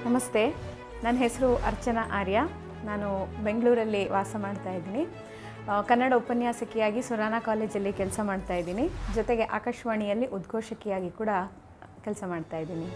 ನಮಸ್ತೆ ನನ್ನ ಹೆಸರು ಅರ್ಚನಾ ಆರ್ಯ ನಾನು ಬೆಂಗಳೂರಲ್ಲಿ ವಾಸ ಮಾಡ್ತಾ ಇದ್ದೀನಿ ಆ, ಕನ್ನಡ ಉಪನ್ಯಾಸಕಿಯಾಗಿ ಸುರಾನ ಕಾಲೇಜಲ್ಲಿ ಕೆಲಸ ಮಾಡ್ತಾ ಇದ್ದೀನಿ ಜೊತೆಗೆ ಆಕಾಶವಾಣಿಯಲ್ಲಿ ಉದ್ಘೋಷಕಿಯಾಗಿ ಕೂಡ ಕೆಲಸ ಮಾಡ್ತಾ ಇದ್ದೀನಿ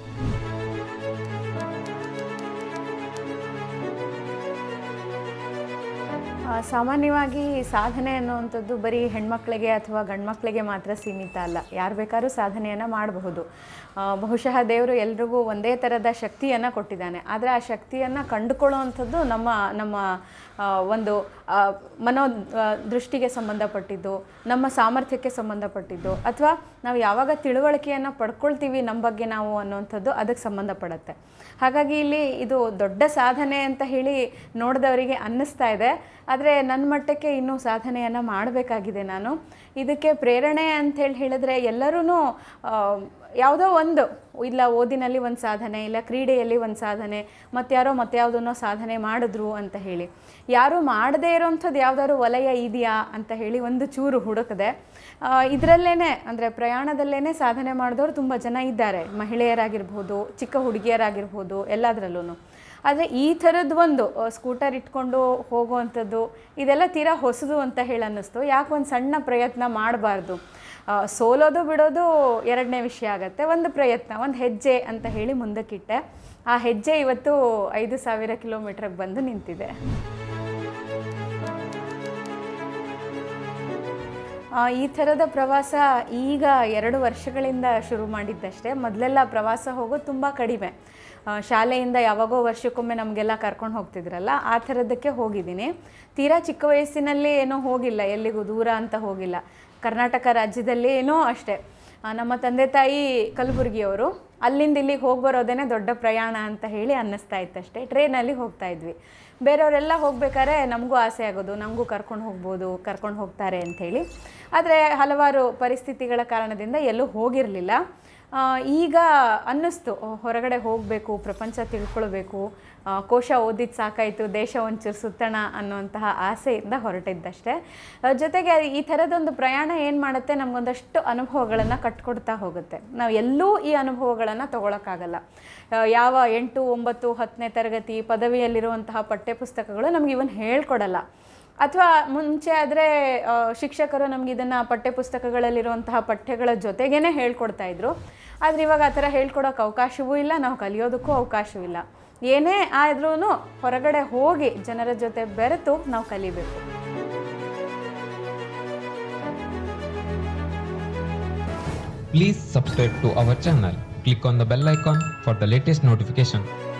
ಆ, ಸಾಮಾನ್ಯವಾಗಿ ಸಾಧನೆ ಅನ್ನುವಂಥದ್ದು ಬರೀ ಹೆಣ್ಮಕ್ಳಿಗೆ ಅಥವಾ ಗಂಡ್ಮಕ್ಳಿಗೆ ಮಾತ್ರ ಸೀಮಿತ ಅಲ್ಲ ಯಾರು ಬೇಕಾದ್ರೂ ಸಾಧನೆಯನ್ನು ಮಾಡಬಹುದು ಆ, ಬಹುಶಃ ದೇವರು ಎಲ್ರಿಗೂ ಒಂದೇ ಥರದ ಶಕ್ತಿಯನ್ನು ಕೊಟ್ಟಿದ್ದಾನೆ ಆದರೆ ಆ ಶಕ್ತಿಯನ್ನು ಕಂಡುಕೊಳ್ಳುವಂಥದ್ದು ನಮ್ಮ ನಮ್ಮ ಆ, ಒಂದು ಆ, ಮನೋ ಆ, ದೃಷ್ಟಿಗೆ ಸಂಬಂಧಪಟ್ಟಿದ್ದು ನಮ್ಮ ಸಾಮರ್ಥ್ಯಕ್ಕೆ ಸಂಬಂಧಪಟ್ಟಿದ್ದು ಅಥವಾ ನಾವು ಯಾವಾಗ ತಿಳುವಳಿಕೆಯನ್ನು ಪಡ್ಕೊಳ್ತೀವಿ ನಮ್ಮ ಬಗ್ಗೆ ನಾವು ಅನ್ನುವಂಥದ್ದು ಅದಕ್ಕೆ ಸಂಬಂಧಪಡುತ್ತೆ ಹಾಗಾಗಿ ಇಲ್ಲಿ ಇದು ದೊಡ್ಡ ಸಾಧನೆ ಅಂತ ಹೇಳಿ ನೋಡಿದವರಿಗೆ ಅನ್ನಿಸ್ತಾ ಇದೆ ಆದರೆ ನನ್ನ ಮಟ್ಟಕ್ಕೆ ಇನ್ನೂ ಸಾಧನೆಯನ್ನು ಮಾಡಬೇಕಾಗಿದೆ ನಾನು ಇದಕ್ಕೆ ಪ್ರೇರಣೆ ಅಂತ ಹೇಳಿ ಹೇಳಿದ್ರೆ ಎಲ್ಲರೂ ಯಾವುದೋ ಒಂದು ಇಲ್ಲ ಓದಿನಲ್ಲಿ ಒಂದು ಸಾಧನೆ ಇಲ್ಲ ಕ್ರೀಡೆಯಲ್ಲಿ ಒಂದು ಸಾಧನೆ ಮತ್ತಾರೋ ಮತ್ಯಾವುದನ್ನೋ ಸಾಧನೆ ಮಾಡಿದ್ರು ಅಂತ ಹೇಳಿ ಯಾರು ಮಾಡದೇ ಇರೋವಂಥದ್ದು ಯಾವ್ದಾದ್ರು ವಲಯ ಇದೆಯಾ ಅಂತ ಹೇಳಿ ಒಂದು ಚೂರು ಹುಡುಕದೆ ಇದರಲ್ಲೇ ಅಂದರೆ ಪ್ರಯಾಣದಲ್ಲೇ ಸಾಧನೆ ಮಾಡಿದವರು ತುಂಬ ಜನ ಇದ್ದಾರೆ ಮಹಿಳೆಯರಾಗಿರ್ಬೋದು ಚಿಕ್ಕ ಹುಡುಗಿಯರಾಗಿರ್ಬೋದು ಎಲ್ಲದರಲ್ಲೂ ಆದರೆ ಈ ಥರದ್ದು ಒಂದು ಆ, ಸ್ಕೂಟರ್ ಇಟ್ಕೊಂಡು ಹೋಗುವಂಥದ್ದು ಇದೆಲ್ಲ ತೀರಾ ಹೊಸದು ಅಂತ ಹೇಳಿ ಅನ್ನಿಸ್ತು ಯಾಕೆ ಒಂದು ಸಣ್ಣ ಪ್ರಯತ್ನ ಮಾಡಬಾರ್ದು ಸೋಲೋದು ಬಿಡೋದು ಎರಡನೇ ವಿಷಯ ಆಗುತ್ತೆ ಒಂದು ಪ್ರಯತ್ನ ಒಂದು ಹೆಜ್ಜೆ ಅಂತ ಹೇಳಿ ಮುಂದಕ್ಕಿಟ್ಟೆ ಆ ಹೆಜ್ಜೆ ಇವತ್ತು ಐದು ಸಾವಿರ ಕಿಲೋಮೀಟ್ರಿಗೆ ಬಂದು ನಿಂತಿದೆ ಆ, ಈ ಥರದ ಪ್ರವಾಸ ಈಗ ಎರಡು ವರ್ಷಗಳಿಂದ ಶುರು ಮಾಡಿದ್ದಷ್ಟೇ ಮೊದಲೆಲ್ಲ ಪ್ರವಾಸ ಹೋಗೋದು ತುಂಬ ಕಡಿಮೆ ಆ, ಶಾಲೆಯಿಂದ ಯಾವಾಗೋ ವರ್ಷಕ್ಕೊಮ್ಮೆ ನಮಗೆಲ್ಲ ಕರ್ಕೊಂಡು ಹೋಗ್ತಿದ್ರಲ್ಲ ಆ ಥರದ್ದಕ್ಕೆ ಹೋಗಿದ್ದೀನಿ ತೀರಾ ಚಿಕ್ಕ ವಯಸ್ಸಿನಲ್ಲಿ ಏನೋ ಹೋಗಿಲ್ಲ ಎಲ್ಲಿಗೂ ದೂರ ಅಂತ ಹೋಗಿಲ್ಲ ಕರ್ನಾಟಕ ರಾಜ್ಯದಲ್ಲಿ ಏನೋ ಅಷ್ಟೇ ಆ, ನಮ್ಮ ತಂದೆ ತಾಯಿ ಕಲಬುರಗಿಯವರು ಅಲ್ಲಿಂದ ಇಲ್ಲಿಗೆ ಹೋಗಿ ಬರೋದೇನೆ ದೊಡ್ಡ ಪ್ರಯಾಣ ಅಂತ ಹೇಳಿ ಅನ್ನಿಸ್ತಾ ಇತ್ತಷ್ಟೇ ಟ್ರೈನಲ್ಲಿ ಹೋಗ್ತಾ ಇದ್ವಿ ಬೇರೆಯವರೆಲ್ಲ ಹೋಗ್ಬೇಕಾದ್ರೆ ನಮಗೂ ಆಸೆ ಆಗೋದು ನಮಗೂ ಕರ್ಕೊಂಡು ಹೋಗ್ಬೋದು ಕರ್ಕೊಂಡು ಹೋಗ್ತಾರೆ ಅಂಥೇಳಿ ಆದರೆ ಹಲವಾರು ಪರಿಸ್ಥಿತಿಗಳ ಕಾರಣದಿಂದ ಎಲ್ಲೂ ಹೋಗಿರಲಿಲ್ಲ ಆ, ಈಗ ಅನ್ನಿಸ್ತು ಓ, ಹೊರಗಡೆ ಹೋಗಬೇಕು ಪ್ರಪಂಚ ತಿಳ್ಕೊಳ್ಬೇಕು ಆ, ಕೋಶ ಓದಿದ್ದು ಸಾಕಾಯಿತು ದೇಶ ಒಂಚೂರು ಸುತ್ತಣ ಅನ್ನುವಂತಹ ಆಸೆಯಿಂದ ಹೊರಟಿದ್ದಷ್ಟೇ ಆ, ಜೊತೆಗೆ ಈ ಥರದೊಂದು ಪ್ರಯಾಣ ಏನು ಮಾಡುತ್ತೆ ನಮಗೊಂದಷ್ಟು ಅನುಭವಗಳನ್ನು ಕಟ್ಕೊಡ್ತಾ ಹೋಗುತ್ತೆ ನಾವು ಎಲ್ಲೂ ಈ ಅನುಭವಗಳನ್ನು ತಗೊಳಕ್ಕಾಗಲ್ಲ ಆ, ಯಾವ ಎಂಟು ಒಂಬತ್ತು ಹತ್ತನೇ ತರಗತಿ ಪದವಿಯಲ್ಲಿರುವಂತಹ ಪಠ್ಯಪುಸ್ತಕಗಳು ನಮ್ಗೆ ಇವನ್ ಹೇಳ್ಕೊಡಲ್ಲ ಅಥವಾ ಮುಂಚೆ ಆದರೆ ಶಿಕ್ಷಕರು ನಮ್ಗೆ ಇದನ್ನು ಪಠ್ಯಪುಸ್ತಕಗಳಲ್ಲಿರುವಂತಹ ಪಠ್ಯಗಳ ಜೊತೆಗೇ ಹೇಳ್ಕೊಡ್ತಾ ಇದ್ರು ಆದರೆ ಇವಾಗ ಆ ಥರ ಹೇಳ್ಕೊಡೋಕೆ ಅವಕಾಶವೂ ಇಲ್ಲ ನಾವು ಕಲಿಯೋದಕ್ಕೂ ಅವಕಾಶವೂ ಇಲ್ಲ ಏನೇ ಆದ್ರೂ ಹೊರಗಡೆ ಹೋಗಿ ಜನರ ಜೊತೆ ಬೆರೆತು ನಾವು ಕಲಿಬೇಕು Please subscribe to our channel. Click on the bell icon for the latest notification.